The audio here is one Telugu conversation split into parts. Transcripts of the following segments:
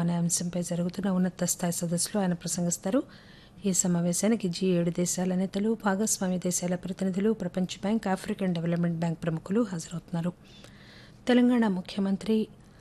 అనే అంశంపై జరుగుతున్న ఉన్నత స్థాయి సదస్సులో ఆయన ప్రసంగిస్తారు ఈ సమావేశానికి జీ ఏడు దేశాల నేతలు భాగస్వామ్య దేశాల ప్రతినిధులు ప్రపంచ బ్యాంక్ ఆఫ్రికన్ డెవలప్మెంట్ బ్యాంక్ ప్రముఖులు హాజరవుతున్నారు తెలంగాణ ముఖ్యమంత్రి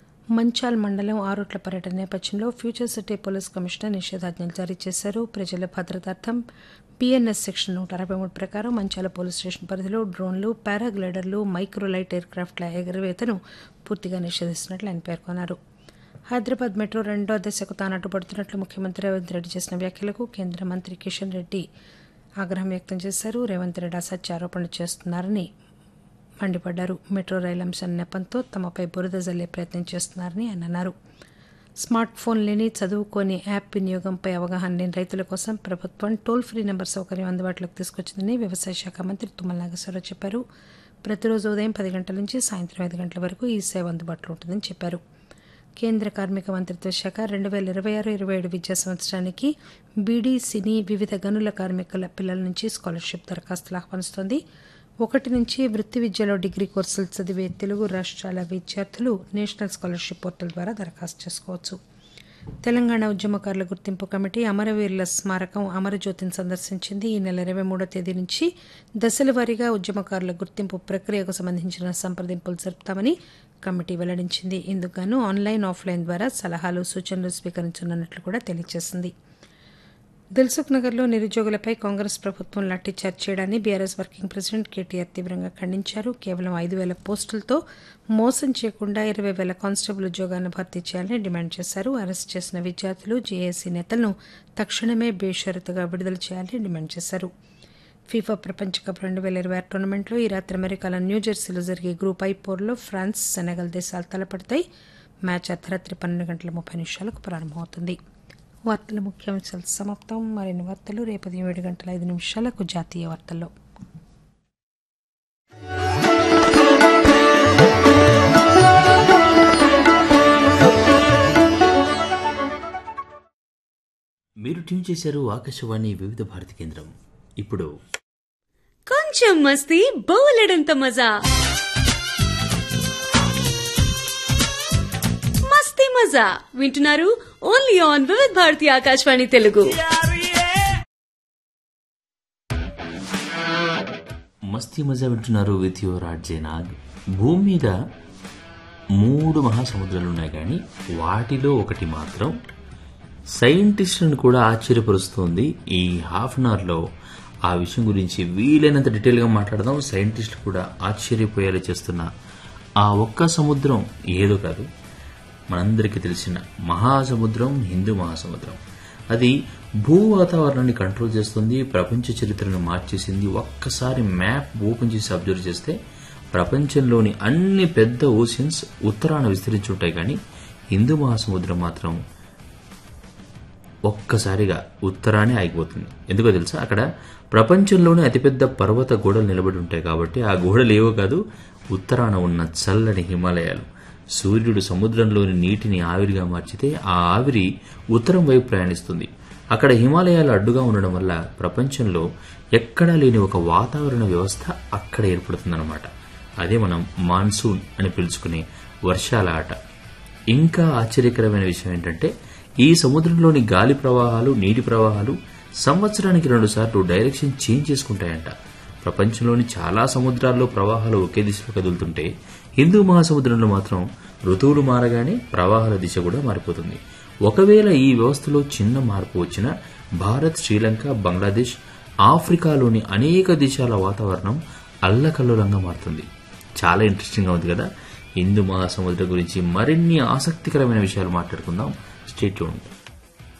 మంచాల్ మండలం ఆరుట్ల పర్యటన నేపథ్యంలో ఫ్యూచర్ సిటీ పోలీస్ కమిషనర్ నిషేధాజ్ఞలు జారీ చేశారు ప్రజల భద్రతార్థం పిఎన్ఎస్ సెక్షన్ నూట అరవై మూడు ప్రకారం మంచాల పోలీస్ స్టేషన్ పరిధిలో డ్రోన్లు పారాగ్లైడర్లు మైక్రోలైట్ ఎయిర్ క్రాఫ్ట్ల ఎగురవేతను పూర్తిగా నిషేధిస్తున్నట్లు ఆయన పేర్కొన్నారు హైదరాబాద్ మెట్రో రెండో దశకు తాను అడ్డుపడుతున్నట్లు ముఖ్యమంత్రి రేవంత్ రెడ్డి చేసిన వ్యాఖ్యలకు కేంద్ర మంత్రి కిషన్ రెడ్డి ఆగ్రహం వ్యక్తం చేశారు రేవంత్ రెడ్డి అసత్య ఆరోపణలు చేస్తున్నారని మండిపడ్డారు మెట్రో రైలు అంశం నెపంతో తమపై బురద జల్లే ప్రయత్నం చేస్తున్నారని ఆయన అన్నారు స్మార్ట్ ఫోన్ లేని చదువుకోని యాప్ వినియోగంపై అవగాహన లేని రైతుల కోసం ప్రభుత్వం టోల్ ఫ్రీ నెంబర్ సౌకర్యం అందుబాటులోకి తీసుకొచ్చిందని వ్యవసాయ శాఖ మంత్రి తుమ్మల నాగేశ్వరరావు చెప్పారు ప్రతిరోజు ఉదయం పది గంటల నుంచి సాయంత్రం ఐదు గంటల వరకు ఈ సేవ అందుబాటులో ఉంటుందని చెప్పారు కేంద్ర కార్మిక మంత్రిత్వ శాఖ రెండు వేల ఇరవై ఆరు ఇరవై ఏడు విద్యా సంవత్సరానికి బీడీ సినీ వివిధ గనుల కార్మికుల పిల్లల నుంచి స్కాలర్షిప్ దరఖాస్తులు ఆహ్వానిస్తోంది ఒకటి నుంచి వృత్తి విద్యలో డిగ్రీ కోర్సులు చదివే తెలుగు రాష్ట్రాల విద్యార్థులు నేషనల్ స్కాలర్షిప్ పోర్టల్ ద్వారా దరఖాస్తు చేసుకోవచ్చు తెలంగాణ ఉద్యమకారుల గుర్తింపు కమిటీ అమరవీరుల స్మారకం అమరజ్యోతిని సందర్శించింది ఈ నెల ఇరవై మూడో తేదీ నుంచి దశల వారీగా ఉద్యమకారుల గుర్తింపు ప్రక్రియకు సంబంధించిన సంప్రదింపులు జరుపుతామని కమిటీ వెల్లడించింది ఇందుకుగాను ఆన్లైన్ ఆఫ్లైన్ ద్వారా సలహాలు సూచనలు స్వీకరించనున్నట్లు కూడా తెలియజేసింది దిల్సుఖ్ నగర్లో నిరుద్యోగులపై కాంగ్రెస్ ప్రభుత్వం లాఠీచార్జ్ చేయడాన్ని బీఆర్ఎస్ వర్కింగ్ ప్రెసిడెంట్ కేటీఆర్ తీవ్రంగా ఖండించారు కేవలం ఐదు వేల పోస్టులతో మోసం చేయకుండా ఇరవై వేల కానిస్టేబుల్ ఉద్యోగాలను భర్తీ చేయాలని డిమాండ్ చేశారు అరెస్ట్ చేసిన విద్యార్థులు జేఏసీ నేతలను తక్షణమే బేషరతుగా విడుదల చేయాలని డిమాండ్ చేశారు ఫీఫా ప్రపంచ కప్ రెండు వేల ఇరవై ఆరు టోర్నమెంట్లో ఈ రాత్రి అమెరికాలో న్యూజెర్సీలో జరిగే గ్రూప్ ఐ పోర్లో ఫ్రాన్స్ సెనగల్ దేశాలు తలపడతాయి మ్యాచ్ అర్ధరాత్రి పన్నెండు గంటల ముప్పై నిమిషాలకు ప్రారంభమవుతుంది వార్తల ముఖ్యాంశాలు సమాప్తం మరిన్ని వార్తలు రేపు ఉదయం ఏడు గంటల ఐదు నిమిషాలకు జాతీయ వార్తల్లో మీరు ట్యూన్ చేశారు ఆకాశవాణి వివిధ భారతి కేంద్రం ఇప్పుడు కొంచెం మస్తీ బోలెడంత మజా మస్తీ మజా వింటున్నారు ఓన్లీ ఆన్ వివిధ భారతి ఆకాశవాణి తెలుగు మస్తీ మజా వింటున్నారు విత్ యువర్ ఆర్జేనాగ్ భూమి మీద మూడు మహాసముద్రాలు ఉన్నాయి కానీ వాటిలో ఒకటి మాత్రం సైంటిస్టులను కూడా ఆశ్చర్యపరుస్తోంది ఈ హాఫ్ అన్ అవర్లో ఆ విషయం గురించి వీలైనంత డీటెయిల్గా మాట్లాడదాం సైంటిస్టులు కూడా ఆశ్చర్యపోయేలా చేస్తున్న ఆ ఒక్క సముద్రం ఏదో కాదు మనందరికీ తెలిసిన మహాసముద్రం హిందూ మహాసముద్రం అది భూ వాతావరణాన్ని కంట్రోల్ చేస్తుంది ప్రపంచ చరిత్రను మార్చేసింది ఒక్కసారి మ్యాప్ ఓపెన్ చేసి అబ్జర్వ్ చేస్తే ప్రపంచంలోని అన్ని పెద్ద ఓషన్స్ ఉత్తరాన విస్తరించి ఉంటాయి కానీ హిందూ మహాసముద్రం మాత్రం ఒక్కసారిగా ఉత్తరానే ఆగిపోతుంది ఎందుకో తెలుసా అక్కడ ప్రపంచంలోనే అతిపెద్ద పర్వత గోడలు నిలబడి ఉంటాయి కాబట్టి ఆ గోడలు ఏవో కాదు ఉత్తరాన ఉన్న చల్లని హిమాలయాలు సూర్యుడు సముద్రంలోని నీటిని ఆవిరిగా మార్చితే ఆ ఆవిరి ఉత్తరం వైపు ప్రయాణిస్తుంది అక్కడ హిమాలయాలు అడ్డుగా ఉండడం వల్ల ప్రపంచంలో ఎక్కడా లేని ఒక వాతావరణ వ్యవస్థ అక్కడ ఏర్పడుతుందన్నమాట అదే మనం మాన్సూన్ అని పిలుచుకునే వర్షాల ఆట ఇంకా ఆశ్చర్యకరమైన విషయం ఏంటంటే ఈ సముద్రంలోని గాలి ప్రవాహాలు నీటి ప్రవాహాలు సంవత్సరానికి రెండుసార్లు డైరెక్షన్ చేంజ్ చేసుకుంటాయంట ప్రపంచంలోని చాలా సముద్రాల్లో ప్రవాహాలు ఒకే దిశలో కదులుతుంటే హిందూ మహాసముద్రంలో మాత్రం ఋతువులు మారగానే ప్రవాహాల దిశ కూడా మారిపోతుంది ఒకవేళ ఈ వ్యవస్థలో చిన్న మార్పు వచ్చినా భారత్ శ్రీలంక బంగ్లాదేశ్ ఆఫ్రికాలోని అనేక దేశాల వాతావరణం అల్లకల్లోలంగా మారుతుంది చాలా ఇంట్రెస్టింగ్గా ఉంది కదా హిందూ మహాసముద్రం గురించి మరిన్ని ఆసక్తికరమైన విషయాలు మాట్లాడుకుందాం స్టేట్